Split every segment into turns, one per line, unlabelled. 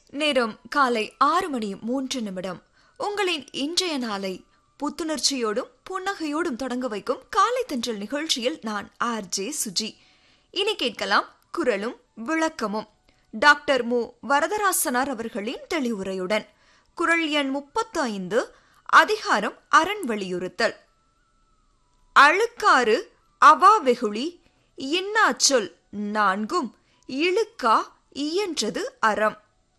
நேரம் காலை ஆறு மணி மூன்று நிமிடம் உங்களின் இன்றைய நாளை புத்துணர்ச்சியோடும் புன்னகையோடும் தொடங்க வைக்கும் காலை தென்றல் நிகழ்ச்சியில் நான் ஆர் ஜே சுஜி இனி கேட்கலாம் குரலும் விளக்கமும் டாக்டர் மு வரதராசனார் அவர்களின் தெளிவுரையுடன் குரல் எண் முப்பத்து ஐந்து அதிகாரம் அரண் வலியுறுத்தல் அழுக்காறு அவா வெகுளி இன்னாச்சொல் நான்கும் இழுக்கா இயன்றது அறம்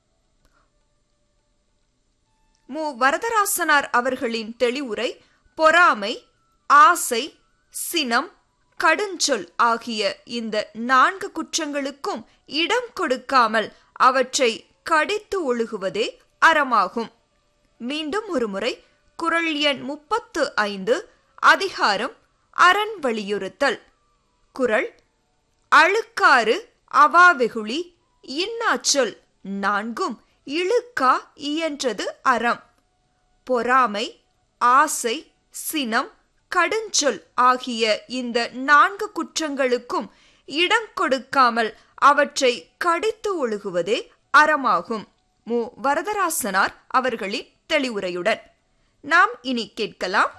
மு வரதராசனார் அவர்களின் தெளிவுரை பொறாமை ஆசை சினம் கடுஞ்சொல் ஆகிய இந்த நான்கு குற்றங்களுக்கும் இடம் கொடுக்காமல் அவற்றை கடித்து ஒழுகுவதே அறமாகும் மீண்டும் ஒருமுறை குரல் எண் முப்பத்து ஐந்து அதிகாரம் அரண் வலியுறுத்தல் குரல் அழுக்காறு அவாவெகுளி இன்னாச்சொல் நான்கும் இழுக்கா இயன்றது அறம் பொறாமை ஆசை சினம் கடுஞ்சொல் ஆகிய இந்த நான்கு குற்றங்களுக்கும் இடம் கொடுக்காமல் அவற்றை கடித்து ஒழுகுவதே அறமாகும் மு வரதராசனார் அவர்களின் தெளிவுரையுடன் நாம் இனி கேட்கலாம்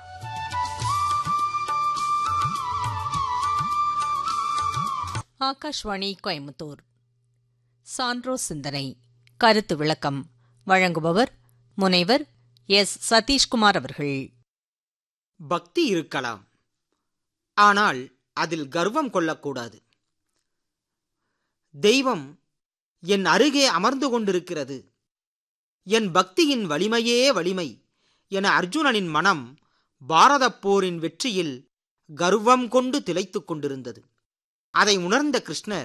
ஆகாஷ்வாணி கோயம்புத்தூர் சான்றோ சிந்தனை கருத்து விளக்கம் வழங்குபவர் முனைவர் எஸ் சதீஷ்குமார் அவர்கள்
பக்தி இருக்கலாம் ஆனால் அதில் கர்வம் கொள்ளக்கூடாது தெய்வம் என் அருகே அமர்ந்து கொண்டிருக்கிறது என் பக்தியின் வலிமையே வலிமை என அர்ஜுனனின் மனம் பாரதப் போரின் வெற்றியில் கர்வம் கொண்டு திளைத்துக் கொண்டிருந்தது அதை உணர்ந்த கிருஷ்ணர்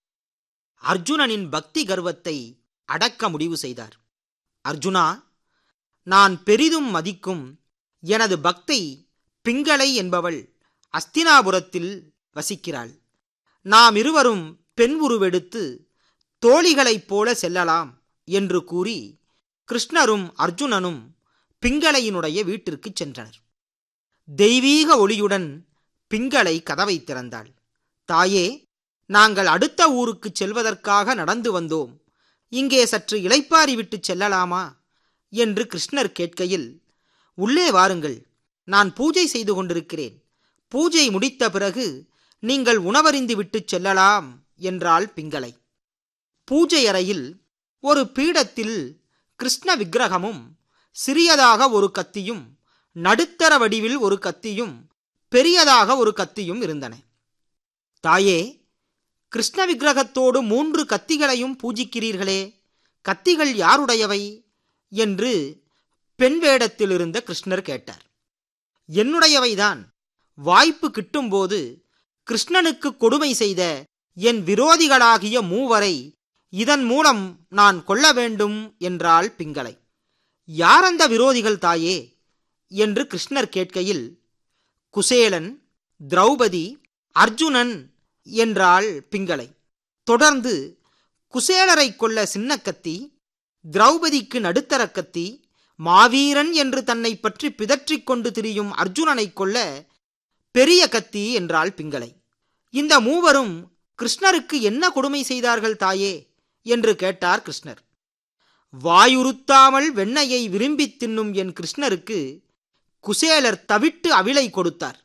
அர்ஜுனனின் பக்தி கர்வத்தை அடக்க முடிவு செய்தார் அர்ஜுனா நான் பெரிதும் மதிக்கும் எனது பக்தை பிங்களை என்பவள் அஸ்தினாபுரத்தில் வசிக்கிறாள் நாம் இருவரும் பெண் உருவெடுத்து தோழிகளைப் போல செல்லலாம் என்று கூறி கிருஷ்ணரும் அர்ஜுனனும் பிங்களையினுடைய வீட்டிற்குச் சென்றனர் தெய்வீக ஒளியுடன் பிங்களை கதவை திறந்தாள் தாயே நாங்கள் அடுத்த ஊருக்குச் செல்வதற்காக நடந்து வந்தோம் இங்கே சற்று இளைப்பாரி விட்டுச் செல்லலாமா என்று கிருஷ்ணர் கேட்கையில் உள்ளே வாருங்கள் நான் பூஜை செய்து கொண்டிருக்கிறேன் பூஜை முடித்த பிறகு நீங்கள் உணவறிந்து விட்டுச் செல்லலாம் என்றாள் பிங்களை பூஜை அறையில் ஒரு பீடத்தில் கிருஷ்ண விக்கிரகமும் சிறியதாக ஒரு கத்தியும் நடுத்தர வடிவில் ஒரு கத்தியும் பெரியதாக ஒரு கத்தியும் இருந்தன தாயே கிருஷ்ண விக்கிரகத்தோடு மூன்று கத்திகளையும் பூஜிக்கிறீர்களே கத்திகள் யாருடையவை என்று பெண் வேடத்தில் இருந்த கிருஷ்ணர் கேட்டார் என்னுடையவைதான் வாய்ப்பு கிட்டும்போது கிருஷ்ணனுக்கு கொடுமை செய்த என் விரோதிகளாகிய மூவரை இதன் மூலம் நான் கொள்ள வேண்டும் என்றாள் பிங்களை யார் அந்த விரோதிகள் தாயே என்று கிருஷ்ணர் கேட்கையில் குசேலன் திரௌபதி அர்ஜுனன் என்றாள் பிங்களை தொடர்ந்து குசேலரை கொல்ல சின்ன கத்தி திரௌபதிக்கு நடுத்தர கத்தி மாவீரன் என்று தன்னை பற்றி பிதற்றிக் கொண்டு திரியும் அர்ஜுனனை கொல்ல பெரிய கத்தி என்றாள் பிங்களை இந்த மூவரும் கிருஷ்ணருக்கு என்ன கொடுமை செய்தார்கள் தாயே என்று கேட்டார் கிருஷ்ணர் வாயுறுத்தாமல் வெண்ணையை விரும்பித் தின்னும் என் கிருஷ்ணருக்கு குசேலர் தவிட்டு அவிலை கொடுத்தார்